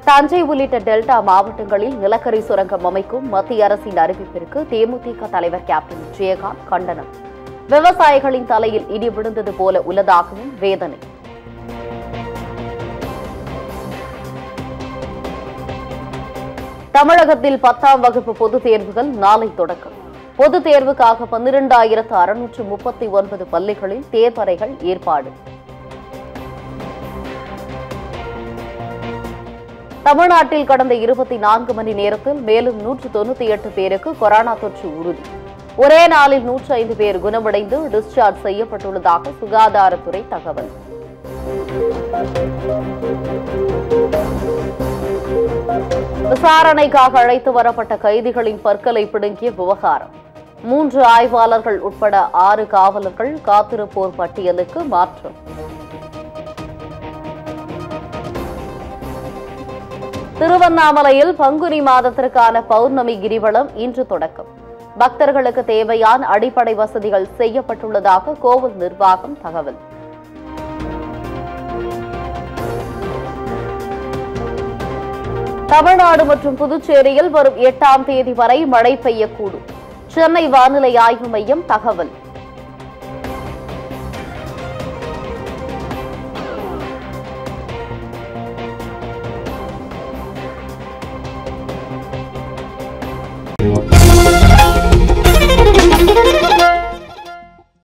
தஞ்சை உள்ளிட்ட டெல்டா மாவட்டங்களில் நிலக்கரி சுரங்கம் அமைக்கும் மத்திய அரசின் அறிவிப்பிற்கு தேமுதிக தலைவர் கேப்டன் விஜயகாந்த் கண்டனம் விவசாயிகளின் தலையில் இடி விழுந்தது போல உள்ளதாகவும் வேதனை தமிழகத்தில் பத்தாம் வகுப்பு பொதுத் தேர்வுகள் நாளை தொடக்கம் பொதுத் தேர்வுக்காக பன்னிரண்டாயிரத்து அறுநூற்று முப்பத்தி ஒன்பது பள்ளிகளில் தேர்வறைகள் ஏற்பாடு தமிழ்நாட்டில் கடந்த இருபத்தி நான்கு மணி நேரத்தில் மேலும் நூற்று தொண்ணூத்தி எட்டு பேருக்கு கொரோனா தொற்று உறுதி ஒரே நாளில் நூற்று ஐந்து பேர் குணமடைந்து டிஸ்சார்ஜ் செய்யப்பட்டுள்ளதாக சுகாதாரத்துறை தகவல் விசாரணைக்காக அழைத்து வரப்பட்ட கைதிகளின் பற்களை பிடுங்கிய விவகாரம் மூன்று ஆய்வாளர்கள் உட்பட ஆறு காவலர்கள் காத்திருப்போர் பட்டியலுக்கு மாற்றம் திருவண்ணாமலையில் பங்குனி மாதத்திற்கான பௌர்ணமி கிரிவலம் இன்று தொடக்கம் பக்தர்களுக்கு தேவையான அடிப்படை வசதிகள் செய்யப்பட்டுள்ளதாக கோவில் நிர்வாகம் தகவல் தமிழ்நாடு மற்றும் புதுச்சேரியில் வரும் எட்டாம் தேதி வரை மழை பெய்யக்கூடும் சென்னை வானிலை ஆய்வு மையம் தகவல்